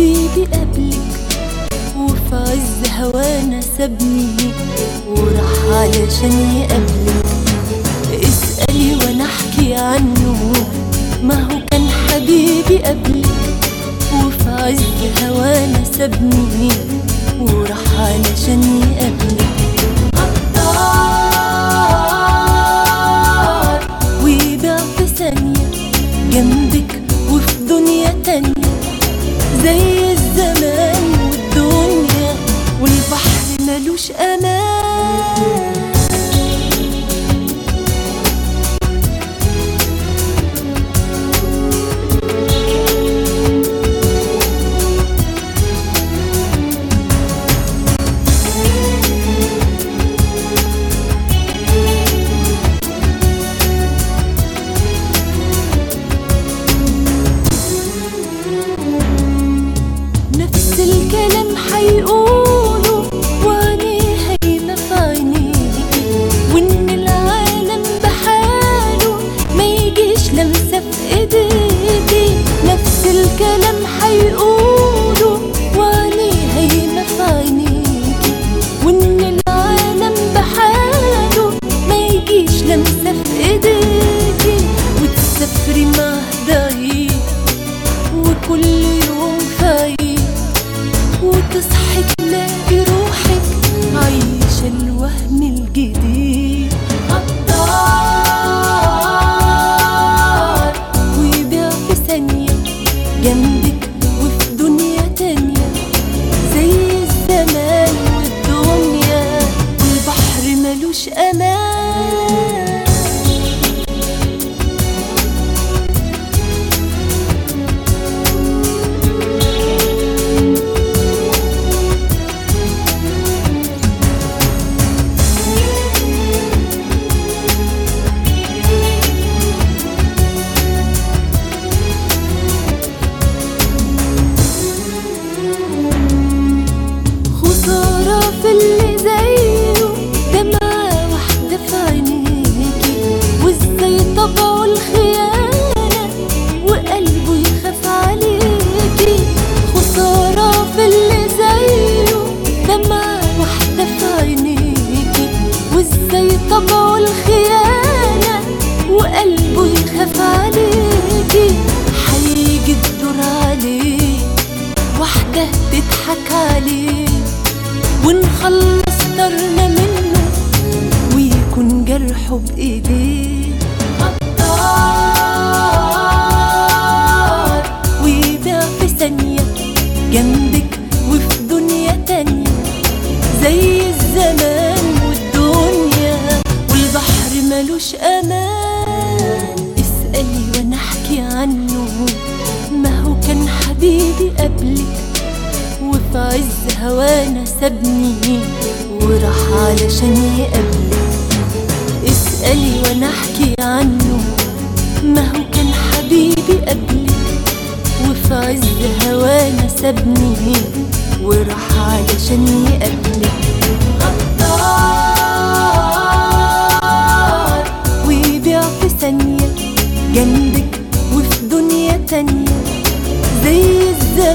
حبيبي قبلك وفي عز هوانا سابني وراح علشان يقابلك اسألي وانا احكي عنه ما هو كان حبيبي قبلك وفي عز هوانا سابني وراح علشان يقابلك غدار ويبيع في ثانية جنبك وفي دنيا تانية زي الزمان والدنيا والبحر ملوش أمان نفس الكلام حيقولوا وعينيه هيمة في عينيكي وإن العالم بحاله ما يجيش لمسة في إيديكي نفس الكلام حيقولوا وعينيه هيمة في عينيكي وإن العالم بحاله ما يجيش لمسة في إيديكي وتسافري مع ضعيف وكل يوم فايق وتصحي تلاقي روحك عايشة الوهم الجديد غدار ويبيع في ثانية جنبك وفي دنيا تانية زي الزمان والدنيا والبحر ملوش أمان خسارة في اللي زيه دمعة واحدة في عينيكي وازاي طبعه الخيانة وقلبه يخاف عليكي خسارة في اللي زيه دمعة واحدة في عينيكي وازاي طبعه الخيانة وقلبه يخاف عليكي هيجي الدور عليه واحدة تضحك عليه ونخلص طرنا منه ويكون جرحه بإيديه غدار ويبيع في ثانية جنبك وفي دنيا تانية زي الزمان والدنيا والبحر ملوش أمان اسألي وانا احكي عنه ما هو كان حبيبي قبلك وفي عز هوانا سابني وراح علشان يقابلك اسألي وانا احكي عنه ما هو كان حبيبي قبلك وفي عز هوانا سابني وراح علشان يقابلك غدار ويبيع في ثانية جنبك وفي دنيا تانية زي الزمان